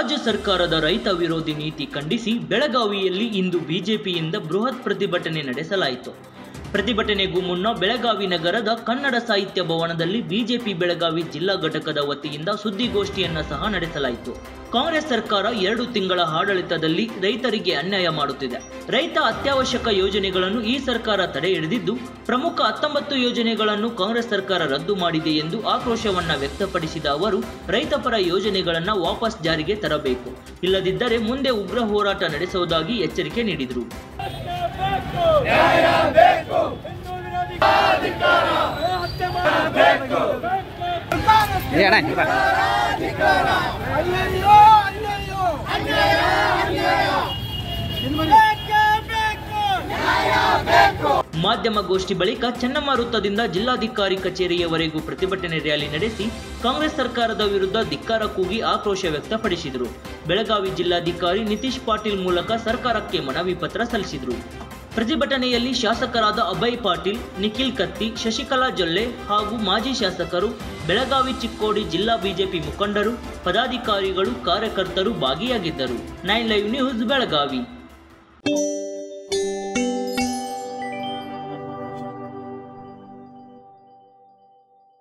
ರಾಜ್ಯ ಸರ್ಕಾರದ ರೈತ ವಿರೋಧಿ ನೀತಿ ಖಂಡಿಸಿ ಬೆಳಗಾವಿಯಲ್ಲಿ ಇಂದು ಬಿಜೆಪಿಯಿಂದ ಬೃಹತ್ ಪ್ರತಿಭಟನೆ ನಡೆಸಲಾಯಿತು ಪ್ರತಿಭಟನೆಗೂ ಮುನ್ನ ಬೆಳಗಾವಿ ನಗರದ ಕನ್ನಡ ಸಾಹಿತ್ಯ ಭವನದಲ್ಲಿ ಬಿಜೆಪಿ ಬೆಳಗಾವಿ ಜಿಲ್ಲಾ ಘಟಕದ ವತಿಯಿಂದ ಸುದ್ದಿಗೋಷ್ಠಿಯನ್ನ ಸಹ ನಡೆಸಲಾಯಿತು ಕಾಂಗ್ರೆಸ್ ಸರ್ಕಾರ ಎರಡು ತಿಂಗಳ ಆಡಳಿತದಲ್ಲಿ ರೈತರಿಗೆ ಅನ್ಯಾಯ ಮಾಡುತ್ತಿದೆ ರೈತ ಅತ್ಯವಶ್ಯಕ ಯೋಜನೆಗಳನ್ನು ಈ ಸರ್ಕಾರ ತಡೆ ಹಿಡಿದಿದ್ದು ಪ್ರಮುಖ ಹತ್ತೊಂಬತ್ತು ಯೋಜನೆಗಳನ್ನು ಕಾಂಗ್ರೆಸ್ ಸರ್ಕಾರ ರದ್ದು ಮಾಡಿದೆ ಎಂದು ಆಕ್ರೋಶವನ್ನ ವ್ಯಕ್ತಪಡಿಸಿದ ಅವರು ರೈತಪರ ಯೋಜನೆಗಳನ್ನ ವಾಪಸ್ ಜಾರಿಗೆ ತರಬೇಕು ಇಲ್ಲದಿದ್ದರೆ ಮುಂದೆ ಉಗ್ರ ಹೋರಾಟ ನಡೆಸುವುದಾಗಿ ಎಚ್ಚರಿಕೆ ನೀಡಿದರು ನ್ಯಾಯ ಬೇಕು ಹಿಂದೂ ವಿರೋಧಿ ಹತ್ಯೆ ಮಾಡಬೇಕು ಏ ಅಣ್ಣ ಇಲ್ಲಿ ಬಾ. ಅಯ್ಯಯ್ಯೋ ಅಯ್ಯಯ್ಯೋ ಅನ್ಯಾಯ ಅನ್ಯಾಯ ಬೇಕೇ ಬೇಕು ನ್ಯಾಯ ಬೇಕು ಮಾಧ್ಯಮಗೋಷ್ಠಿ ಬಳಿಕ ಚೆನ್ನಮ್ಮ ವೃತ್ತದಿಂದ ಜಿಲ್ಲಾಧಿಕಾರಿ ಕಚೇರಿಯವರೆಗೂ ಪ್ರತಿಭಟನೆ ರ್ಯಾಲಿ ನಡೆಸಿ ಕಾಂಗ್ರೆಸ್ ಸರ್ಕಾರದ ವಿರುದ್ಧ ಧಿಕ್ಕಾರ ಕೂಗಿ ಆಕ್ರೋಶ ವ್ಯಕ್ತಪಡಿಸಿದರು ಬೆಳಗಾವಿ ಜಿಲ್ಲಾಧಿಕಾರಿ ನಿತೀಶ್ ಪಾಟೀಲ್ ಮೂಲಕ ಸರ್ಕಾರಕ್ಕೆ ಮನವಿ ಪತ್ರ ಸಲ್ಲಿಸಿದರು ಪ್ರತಿಭಟನೆಯಲ್ಲಿ ಶಾಸಕರಾದ ಅಭಯ್ ಪಾಟೀಲ್ ನಿಖಿಲ್ ಕತ್ತಿ ಶಶಿಕಲಾ ಜೊಲ್ಲೆ ಹಾಗೂ ಮಾಜಿ ಶಾಸಕರು ಬೆಳಗಾವಿ ಚಿಕ್ಕೋಡಿ ಜಿಲ್ಲಾ ಬಿಜೆಪಿ ಮುಖಂಡರು ಪದಾಧಿಕಾರಿಗಳು ಕಾರ್ಯಕರ್ತರು ಭಾಗಿಯಾಗಿದ್ದರು ನೈನ್ ಲೈವ್ ನ್ಯೂಸ್ ಬೆಳಗಾವಿ